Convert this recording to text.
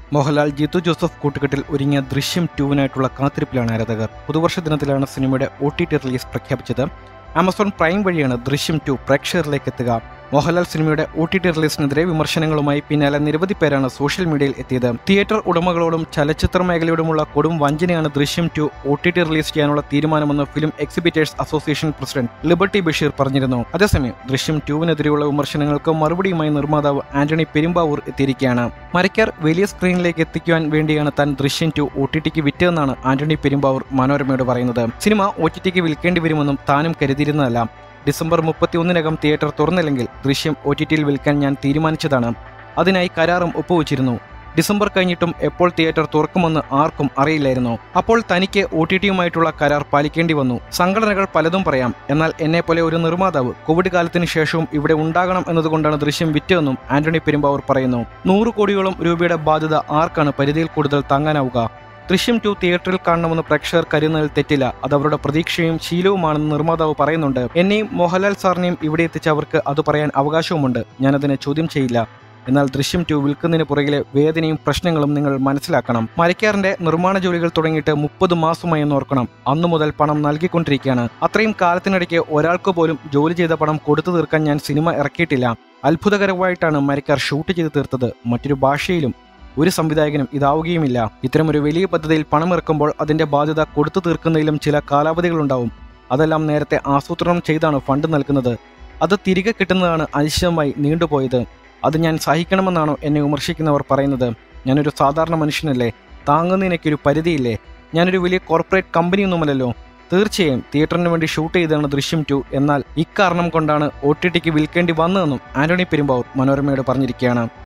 Mohanlal Jithu Joseph കൂട്ടുകെട്ടിൽ ഒരുങ്ങിയ ദൃശ്യം ടൂവിനായിട്ടുള്ള കാത്തിരിപ്പിലാണ് ആരാധകർ പുതുവർഷ ദിനത്തിലാണ് സിനിമയുടെ ഒ ടി ടി റിലീസ് പ്രഖ്യാപിച്ചത് ആമസോൺ പ്രൈം വഴിയാണ് ദൃശ്യം ടു പ്രേക്ഷകരിലേക്ക് എത്തുക മോഹൻലാൽ സിനിമയുടെ ഒ ടി ടി റിലീസിനെതിരെ വിമർശനങ്ങളുമായി പിന്നാലെ നിരവധി പേരാണ് സോഷ്യൽ മീഡിയയിൽ എത്തിയത് തിയേറ്റർ ഉടമകളോടും ചലച്ചിത്ര മേഖലയോടുമുള്ള കൊടും വഞ്ചനയാണ് Drishyam two O T T release ചെയ്യാനുള്ള തീരുമാനമെന്ന് film exhibitors association president Liberty Basheer പറഞ്ഞിരുന്നു അതേസമയം ദൃശ്യം ടൂവിനെതിരെയുള്ള വിമർശനങ്ങൾക്ക് മറുപടിയുമായി നിർമ്മാതാവ് ആന്റണി പെരുമ്പാവൂർ എത്തിയിരിക്കുകയാണ് മരക്കാർ വലിയ സ്ക്രീനിലേക്ക് എത്തിക്കുവാൻ വേണ്ടിയാണ് താൻ ദൃശ്യം ടു ഒ ടി ടിക്ക് വിറ്റതെന്നാണ് ആന്റണി പെരുമ്പാവൂർ മനോരമയോട് പറയുന്നത് സിനിമ ഒ ടി ടിക്ക് വിൽക്കേണ്ടി വരുമെന്നും താനും കരുതിയിരുന്നതല്ല ഡിസംബർ മുപ്പത്തിയൊന്നിനകം തിയേറ്റർ തുറന്നില്ലെങ്കിൽ ദൃശ്യം ഒ ടി ടിയിൽ വിൽക്കാൻ ഞാൻ തീരുമാനിച്ചതാണ് അതിനായി കരാറും ഒപ്പുവച്ചിരുന്നു ഡിസംബർ കഴിഞ്ഞിട്ടും എപ്പോൾ തിയേറ്റർ തുറക്കുമെന്ന് ആർക്കും അറിയില്ലായിരുന്നു അപ്പോൾ തനിക്ക് ഒ ടി ടിയുമായിട്ടുള്ള കരാർ പാലിക്കേണ്ടി വന്നു സംഘടനകൾ പലതും പറയാം എന്നാൽ എന്നെ പോലെ ഒരു നിർമ്മാതാവ് കോവിഡ് കാലത്തിന് ശേഷവും ഇവിടെ ഉണ്ടാകണം എന്നതുകൊണ്ടാണ് ദൃശ്യം വിറ്റതെന്നും ആന്റണി പെരുമ്പാവൂർ പറയുന്നു നൂറ് കോടിയോളം രൂപയുടെ ബാധ്യത ആർക്കാണ് പരിധിയിൽ കൂടുതൽ താങ്ങാനാവുക ദൃശ്യം ടു തിയേറ്ററിൽ കാണണമെന്ന് പ്രേക്ഷകർ കരുതുന്നതിൽ തെറ്റില്ല അത് അവരുടെ പ്രതീക്ഷയും ശീലവുമാണെന്ന് നിർമ്മാതാവ് പറയുന്നുണ്ട് എന്നെയും മോഹൻലാൽ സാറിനെയും ഇവിടെ എത്തിച്ച അവർക്ക് അത് പറയാൻ അവകാശവുമുണ്ട് ഞാനതിനെ ചോദ്യം ചെയ്യില്ല എന്നാൽ ദൃശ്യം ടു വിൽക്കുന്നതിന് പുറകിലെ വേദനയും പ്രശ്നങ്ങളും നിങ്ങൾ മനസ്സിലാക്കണം മരക്കാറിന്റെ നിർമ്മാണ ജോലികൾ തുടങ്ങിയിട്ട് മുപ്പത് മാസമായി എന്ന് ഓർക്കണം അന്നു മുതൽ പണം നൽകിക്കൊണ്ടിരിക്കുകയാണ് അത്രയും കാലത്തിനിടയ്ക്ക് ഒരാൾക്ക് പോലും ജോലി ചെയ്ത പണം കൊടുത്തു തീർക്കാൻ ഞാൻ സിനിമ ഇറക്കിയിട്ടില്ല അത്ഭുതകരമായിട്ടാണ് മരക്കാർ ഷൂട്ട് ചെയ്ത് തീർത്തത് മറ്റൊരു ഭാഷയിലും ഒരു സംവിധായകനും ഇതാവുകയുമില്ല ഇത്തരമൊരു വലിയ പദ്ധതിയിൽ പണമിറക്കുമ്പോൾ അതിന്റെ ബാധ്യത കൊടുത്തു തീർക്കുന്നതിലും ചില കാലാവധികളുണ്ടാവും അതെല്ലാം നേരത്തെ ആസൂത്രണം ചെയ്താണ് ഫണ്ട് നൽകുന്നത് അത് തിരികെ കിട്ടുന്നതാണ് അനിശ്ചിതമായി നീണ്ടുപോയത് അത് ഞാൻ സഹിക്കണമെന്നാണോ എന്നെ വിമർശിക്കുന്നവർ പറയുന്നത് ഞാനൊരു സാധാരണ മനുഷ്യനല്ലേ താങ്ങുന്നതിനൊക്കെ ഒരു പരിധിയില്ലേ ഞാനൊരു വലിയ കോർപ്പറേറ്റ് കമ്പനിയൊന്നുമല്ലല്ലോ തീർച്ചയായും തിയേറ്ററിന് വേണ്ടി ഷൂട്ട് ചെയ്തതാണ് ദൃശ്യം ടു എന്നാൽ ഇക്കാരണം കൊണ്ടാണ് ഒ ടി ടിക്ക് വിൽക്കേണ്ടി വന്നതെന്നും ആന്റണി പെരുമ്പാവൂർ മനോരമയോട് പറഞ്ഞിരിക്കുകയാണ്